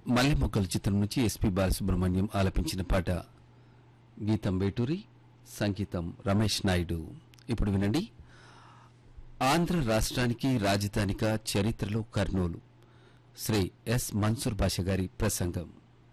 మల్లె మొక్కల చిత్రం నుంచి ఎస్పి బాలసుబ్రహ్మణ్యం ఆలపించిన పాట గీతం వేటూరి సంగీతం రమేష్ నాయుడు ఇప్పుడు వినండి ఆంధ్ర రాష్ట్రానికి రాజధానిగా చరిత్రలో కర్నూలు శ్రీ ఎస్ మన్సూర్ భాష గారి ప్రసంగం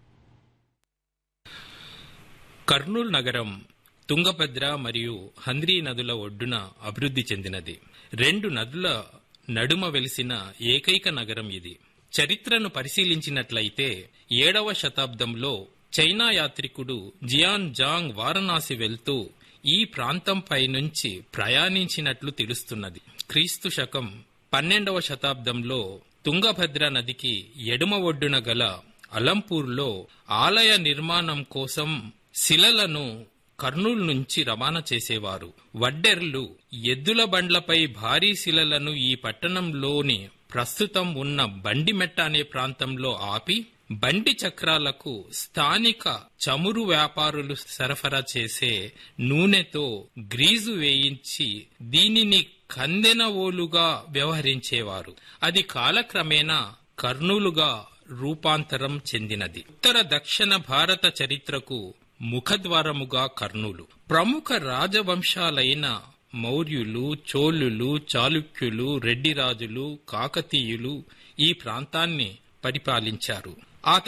కర్నూలు నగరం తుంగభద్ర మరియు హంద్రీ నదుల ఒడ్డున అభివృద్ధి చెందినది రెండు నదుల నడుమ వెలిసిన ఏకైక నగరం ఇది చరిత్రను పరిశీలించినట్లయితే ఏడవ శతాబ్దంలో చైనా యాత్రికుడు జియాన్ జాంగ్ వారణాసి వెళ్తూ ఈ ప్రాంతంపై నుంచి ప్రయాణించినట్లు తెలుస్తున్నది క్రీస్తు శకం పన్నెండవ శతాబ్దంలో తుంగభద్ర నదికి ఎడమ ఒడ్డున గల అలంపూర్లో ఆలయ నిర్మాణం కోసం శిలలను కర్నూలు నుంచి రవాణా చేసేవారు వడ్డెర్లు ఎద్దుల బండ్లపై భారీ శిలలను ఈ పట్టణంలోని ప్రస్తుతం ఉన్న బండిమెట్ట అనే ప్రాంతంలో ఆపి బండి చక్రాలకు స్థానిక చమురు వ్యాపారులు సరఫరా చేసే నూనెతో గ్రీజు వేయించి దీనిని కందెన ఓలుగా వ్యవహరించేవారు అది కాలక్రమేణా కర్నూలుగా రూపాంతరం చెందినది ఉత్తర దక్షిణ భారత చరిత్రకు ముఖద్వారముగా కర్నూలు ప్రముఖ రాజవంశాలైన మౌర్యులు చోళులు చాళుక్యులు రెడ్డిరాజులు కాకతీయులు ఈ ప్రాంతాన్ని పరిపాలించారు